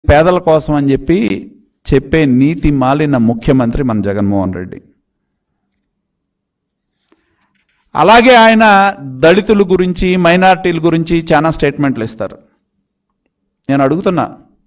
పేదల కోసం అని చెప్పి చెప్పే నీతి మాలిన ముఖ్యమంత్రి మన జగన్మోహన్ రెడ్డి అలాగే ఆయన దళితుల గురించి మైనారిటీల గురించి చాలా స్టేట్మెంట్లు ఇస్తారు నేను అడుగుతున్నా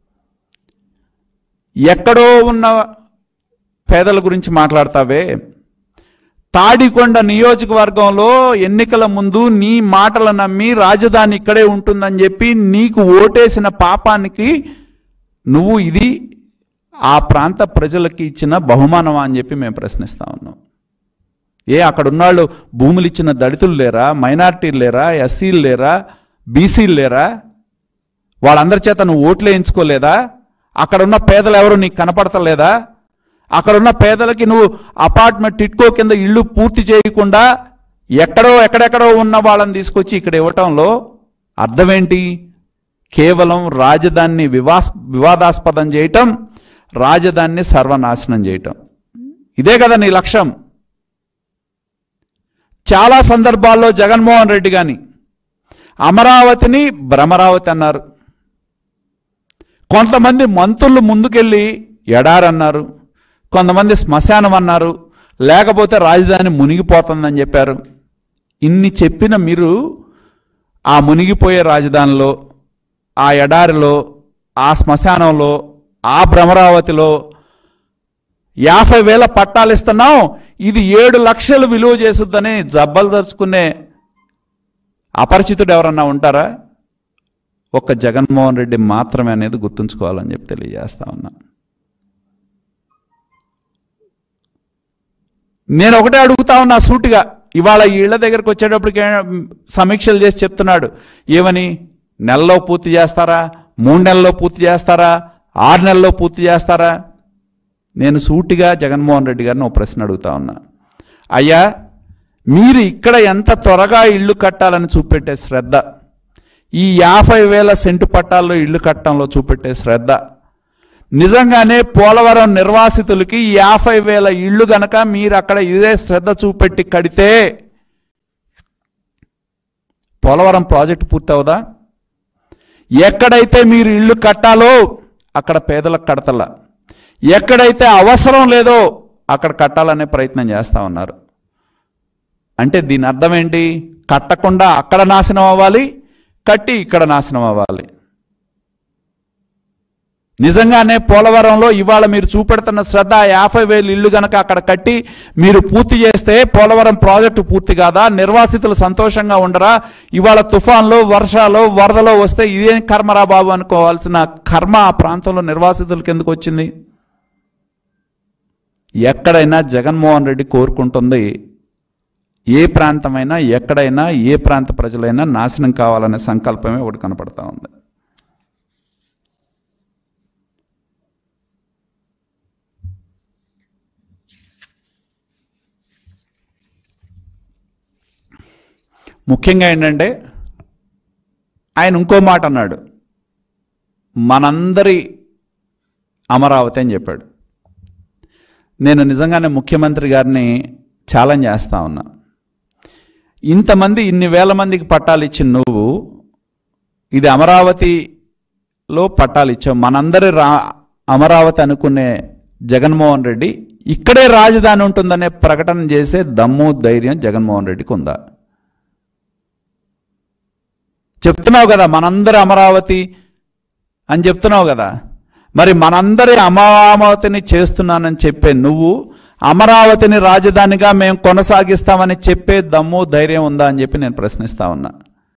ఎక్కడో ఉన్న పేదల గురించి మాట్లాడతావే తాడికొండ నియోజకవర్గంలో ఎన్నికల ముందు నీ మాటలు నమ్మి రాజధాని ఇక్కడే ఉంటుందని చెప్పి నీకు ఓటేసిన పాపానికి నువ్వు ఇది ఆ ప్రాంత ప్రజలకి ఇచ్చిన బహుమానమా అని చెప్పి మేము ప్రశ్నిస్తా ఉన్నాం ఏ అక్కడ ఉన్నాళ్ళు భూములు ఇచ్చిన దళితులు లేరా మైనార్టీలు లేరా ఎస్సీలు లేరా బీసీలు లేరా వాళ్ళందరి చేత నువ్వు ఓట్లు వేయించుకోలేదా అక్కడ ఉన్న పేదలు ఎవరు నీకు కనపడతలేదా అక్కడ ఉన్న పేదలకి నువ్వు అపార్ట్మెంట్ టిట్కో కింద ఇల్లు పూర్తి చేయకుండా ఎక్కడో ఎక్కడెక్కడో ఉన్న వాళ్ళని తీసుకొచ్చి ఇక్కడ ఇవ్వటంలో అర్థమేంటి కేవలం రాజధానిని వివాస్ వివాదాస్పదం చేయటం రాజధానిని సర్వనాశనం చేయటం ఇదే కదా నీ లక్ష్యం చాలా సందర్భాల్లో జగన్మోహన్ రెడ్డి గాని అమరావతిని భ్రమరావతి అన్నారు కొంతమంది మంత్రులు ముందుకెళ్ళి ఎడారన్నారు కొంతమంది శ్మశానం అన్నారు లేకపోతే రాజధాని మునిగిపోతుందని చెప్పారు ఇన్ని చెప్పిన మీరు ఆ మునిగిపోయే రాజధానిలో ఆ ఎడారిలో ఆ శ్మశానంలో ఆ భ్రమరావతిలో యాభై వేల పట్టాలు ఇస్తున్నాం ఇది ఏడు లక్షలు విలువ చేస్తుందని జబ్బలు దరుచుకునే అపరిచితుడు ఎవరన్నా ఉంటారా ఒక్క జగన్మోహన్ రెడ్డి మాత్రమే అనేది గుర్తుంచుకోవాలని చెప్పి తెలియజేస్తా ఉన్నా నేను ఒకటే అడుగుతా ఉన్నా సూటిగా ఇవాళ ఈ ఇళ్ల దగ్గరికి వచ్చేటప్పటికి ఏ- సమీక్షలు చేసి చెప్తున్నాడు ఏమని నెలలో పూర్తి చేస్తారా మూడు నెలల్లో పూర్తి చేస్తారా ఆరు నెలల్లో పూర్తి చేస్తారా నేను సూటిగా జగన్మోహన్ రెడ్డి గారిని ఒక ప్రశ్న అడుగుతా ఉన్నా అయ్యా మీరు ఇక్కడ ఎంత త్వరగా ఇల్లు కట్టాలని చూపెట్టే శ్రద్ధ ఈ యాభై వేల సెంటు పట్టాల్లో ఇల్లు కట్టడంలో చూపెట్టే శ్రద్ధ నిజంగానే పోలవరం నిర్వాసితులకి ఈ యాభై వేల ఇళ్ళు గనక మీరు అక్కడ ఇదే శ్రద్ధ చూపెట్టి కడితే పోలవరం ప్రాజెక్టు పూర్తవుదా ఎక్కడైతే మీరు ఇల్లు కట్టాలో అక్కడ పేదలకు కడతలా ఎక్కడైతే అవసరం లేదో అక్కడ కట్టాలనే ప్రయత్నం చేస్తా ఉన్నారు అంటే దీని అర్థం ఏంటి కట్టకుండా అక్కడ నాశనం అవ్వాలి కట్టి ఇక్కడ నాశనం అవ్వాలి నిజంగానే పోలవరంలో ఇవాళ మీరు చూపెడుతున్న శ్రద్ధ ఆ యాభై వేలు ఇల్లు గనక అక్కడ కట్టి మీరు పూర్తి చేస్తే పోలవరం ప్రాజెక్టు పూర్తి కాదా నిర్వాసితులు సంతోషంగా ఉండరా ఇవాళ తుఫాన్లో వర్షాలు వరదలో వస్తే ఇదేం కర్మరా బాబు అనుకోవాల్సిన కర్మ ఆ ప్రాంతంలో నిర్వాసితులకు ఎందుకు వచ్చింది ఎక్కడైనా జగన్మోహన్ రెడ్డి కోరుకుంటుంది ఏ ప్రాంతమైనా ఎక్కడైనా ఏ ప్రాంత ప్రజలైనా నాశనం కావాలనే సంకల్పమే ఒకటి కనపడతా ఉంది ముఖ్యంగా ఏంటంటే ఆయన ఇంకో మాట అన్నాడు మనందరి అమరావతి అని చెప్పాడు నేను నిజంగానే ముఖ్యమంత్రి గారిని ఛాలెంజ్ చేస్తా ఉన్నా ఇంతమంది ఇన్ని వేల మందికి పట్టాలు ఇచ్చిన నువ్వు ఇది అమరావతిలో పట్టాలు ఇచ్చావు మనందరి రా అమరావతి అనుకునే జగన్మోహన్ రెడ్డి ఇక్కడే రాజధాని ఉంటుందనే ప్రకటన చేసే దమ్ము ధైర్యం జగన్మోహన్ రెడ్డికి ఉందా చెప్తున్నావు కదా మనందరి అమరావతి అని చెప్తున్నావు కదా మరి మనందరి అమరావతిని చేస్తున్నానని చెప్పే నువ్వు అమరావతిని రాజధానిగా మేము కొనసాగిస్తామని చెప్పే దమ్ము ధైర్యం ఉందా అని చెప్పి నేను ప్రశ్నిస్తా ఉన్నా